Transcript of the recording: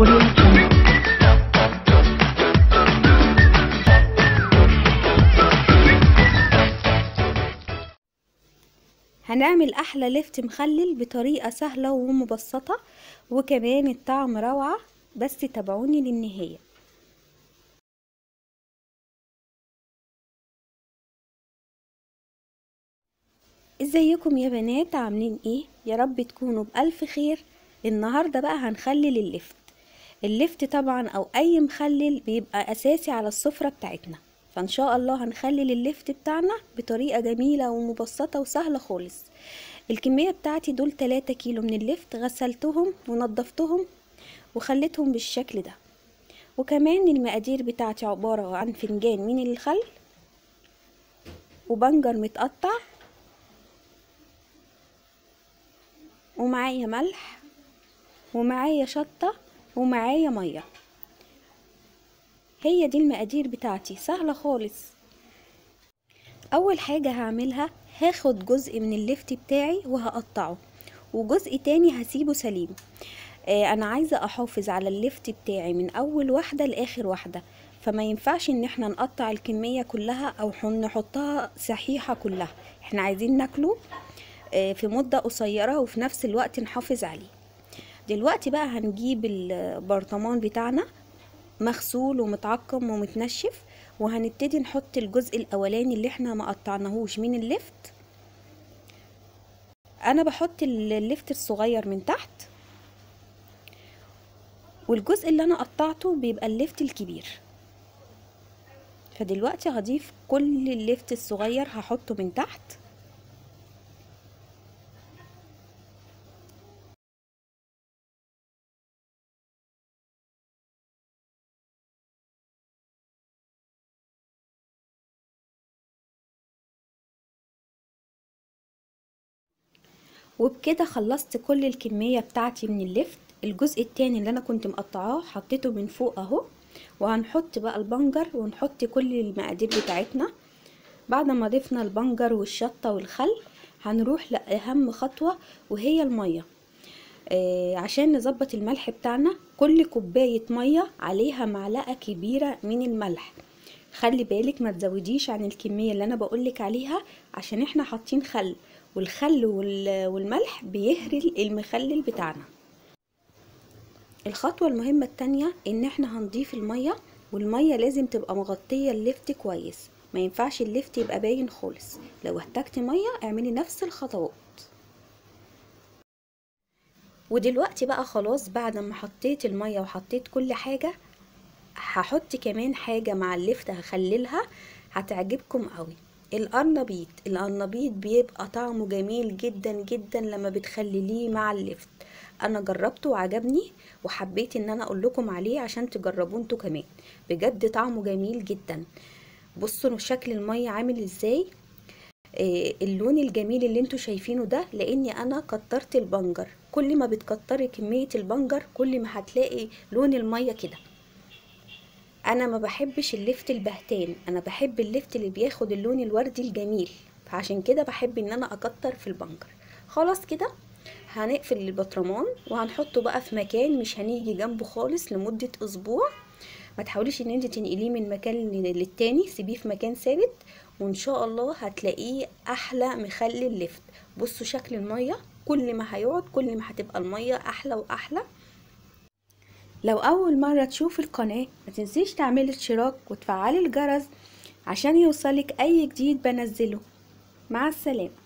الفن هنعمل احلى لفت مخلل بطريقة سهلة ومبسطة وكمان الطعم روعة بس تابعوني للنهاية ازيكم يا بنات عاملين ايه يا رب تكونوا بألف خير النهاردة بقى هنخلل اللفت اللفت طبعا او اي مخلل بيبقى اساسي على السفرة بتاعتنا فان شاء الله هنخلل اللفت بتاعنا بطريقة جميلة ومبسطة وسهلة خالص الكمية بتاعتي دول 3 كيلو من اللفت غسلتهم ونضفتهم وخليتهم بالشكل ده وكمان المقادير بتاعتي عبارة عن فنجان من الخل وبنجر متقطع ومعايا ملح ومعايا شطة ومعايا مية هي دي المقادير بتاعتي سهلة خالص اول حاجة هعملها هاخد جزء من اللفت بتاعي وهقطعه وجزء تاني هسيبه سليم آه انا عايزة احافظ على اللفت بتاعي من اول واحدة لاخر واحدة فما ينفعش ان احنا نقطع الكمية كلها او نحطها صحيحة كلها احنا عايزين ناكله آه في مدة قصيرة وفي نفس الوقت نحافظ عليه دلوقتي بقى هنجيب البرطمان بتاعنا مغسول ومتعقم ومتنشف وهنبتدي نحط الجزء الاولاني اللي احنا ما قطعناهوش من اللفت انا بحط اللفت الصغير من تحت والجزء اللي انا قطعته بيبقى اللفت الكبير فدلوقتي هضيف كل اللفت الصغير هحطه من تحت وبكده خلصت كل الكمية بتاعتي من اللفت الجزء التاني اللي انا كنت مقطعاه حطيته من فوق اهو وهنحط بقى البنجر ونحط كل المقادير بتاعتنا بعد ما ضفنا البنجر والشطة والخل هنروح لأهم خطوة وهي المية آه عشان نظبط الملح بتاعنا كل كوباية مية عليها معلقة كبيرة من الملح خلي بالك ما تزوديش عن الكمية اللي انا بقولك عليها عشان احنا حاطين خل والخل والملح بيهري المخلل بتاعنا الخطوة المهمة التانية ان احنا هنضيف المية والمية لازم تبقى مغطية اللفت كويس ما ينفعش اللفت يبقى باين خالص لو احتجت مية اعملي نفس الخطوات ودلوقتي بقى خلاص بعد ما حطيت المية وحطيت كل حاجة هحط كمان حاجة مع اللفت هخللها هتعجبكم قوي القرنبيط القرنبيط بيبقى طعمه جميل جدا جدا لما بتخلليه مع اللفت انا جربته وعجبني وحبيت ان انا اقول لكم عليه عشان تجربوه انتوا كمان بجد طعمه جميل جدا بصوا شكل المية عامل ازاي آه اللون الجميل اللي انتوا شايفينه ده لاني انا كترت البنجر كل ما بتكتري كمية البنجر كل ما هتلاقي لون المية كده انا ما بحبش اللفت البهتان انا بحب اللفت اللي بياخد اللون الوردي الجميل فعشان كده بحب ان انا اكتر في البنجر خلاص كده هنقفل البطرمان وهنحطه بقى في مكان مش هنيجي جنبه خالص لمدة اسبوع ما تحاوليش ان انت تنقليه من مكان للتاني سيبيه في مكان ثابت وان شاء الله هتلاقيه احلى مخلل لفت بصوا شكل المية كل ما هيقعد كل ما هتبقى المية احلى واحلى لو اول مرة تشوف القناة ما تنسيش تعملي اشتراك وتفعلي الجرس عشان يوصلك اي جديد بنزله مع السلامة